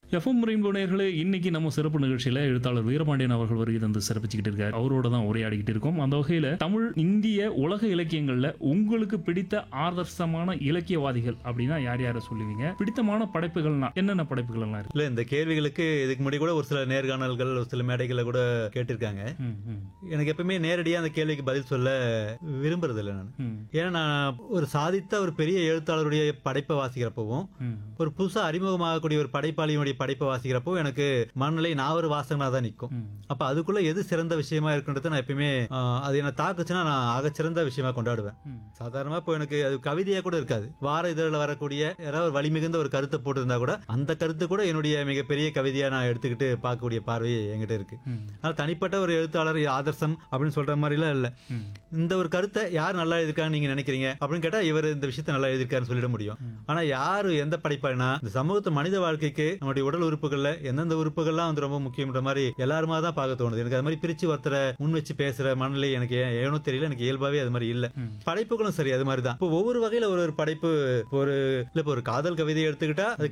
FM rainbow நேயர்களே இன்னைக்கு நம்ம சிறப்பு நிகழ்ச்சியில எழுத்தாளர் வீரபாண்டியன் அவர்கள் வருகை தந்து சிறப்பிச்சுக்கிட்டு இருக்காரு அவரோட தான் உரையாடிக்கிட்டு இருக்கோம் அந்த வகையில தமிழ் இந்திய உலக இலக்கியங்கள்ல உங்களுக்கு பிடித்த ஆதர்சமான இலக்கியவாதிகள் அப்படின்னா யார் யாரை சொல்லுவீங்க பிடித்தமான படைப்புகள்னா என்னென்ன படைப்புகள் எல்லாம் இருக்கு இல்ல இந்த கேள்விகளுக்கு இதுக்கு முன்னாடி கூட ஒரு சில நேர்காணல்கள் ஒரு சில மேடைகளை கூட கேட்டிருக்காங்க ம், ம், எனக்கு எப்பவுமே நேரடியா அந்த கேள்விக்கு பதில் சொல்ல விரும்புறது இல்லை நான் ம், ஏன்னா நான் ஒரு சாதித்த ஒரு பெரிய எழுத்தாளருடைய படைப்பை வாசிக்கிறப்பவும் ம், ஒரு புதுசா அறிமுகமாகக்கூடிய ஒரு படைப்பாளியுடைய படைப்பை வாசிக்கிறப்போ எனக்கு மனநிலை நான் ஒரு வாசகனா தான் நிற்கும் ம். அப்ப அதுக்குள்ள எது சிறந்த விஷயமா இருக்குன்றத நான் எப்பயுமே ஆஹ், அது என்ன தாக்குச்சுன்னா நான் ஆகச்சிறந்த விஷயமா கொண்டாடுவேன் ம். சாதாரணமா இப்போ எனக்கு அது கவிதையா கூட இருக்காது வார இதழில் வரக்கூடிய யாராவது ஒரு வலிமிகுந்த ஒரு கருத்தை போட்டிருந்தா கூட அந்த கருத்து கூட என்னுடைய மிகப்பெரிய கவிதையா நான் எடுத்துக்கிட்டு பார்க்கக்கூடிய பார்வை என்கிட்ட இருக்கு ம். அதனால தனிப்பட்ட ஒரு எழுத்தாளர் ஆதர்சம் அப்படின்னு சொல்ற மாதிரிலாம் இல்ல ம். இந்த ஒரு கருத்தை யார் நல்லா எழுதிருக்கான்னு நீங்க நினைக்கிறீங்க அப்படின்னு கேட்டா இவர் இந்த விஷயத்தை நல்லா எழுதிருக்காருன்னு சொல்லிட முடியும் ஆனா யாரு எந்த படைப்பாளினா இந்த சமூகத்து மனித வாழ்க்கைக்கு நம்முடைய உடல் உறுப்புகள்ல எந்தெந்த உறுப்புகள்லாம் வந்து ரொம்ப முக்கியம்ன்ற மாதிரி எல்லாருமா தான் பார்க்க தோணுது எனக்கு அது மாதிரி பிரிச்சு ஒருத்தரை முன் வச்சு பேசுற மனநிலை எனக்கு ஏன் ஏனோ தெரியல எனக்கு இயல்பாவே அது மாதிரி இல்ல ம். படைப்புகளும் சரி அது மாதிரி தான் இப்போ ஒவ்வொரு வகையில ஒரு ஒரு படைப்பு இப்போ ஒரு இல்ல இப்போ ஒரு காதல் கவிதை எடுத்துக்கிட்டா அது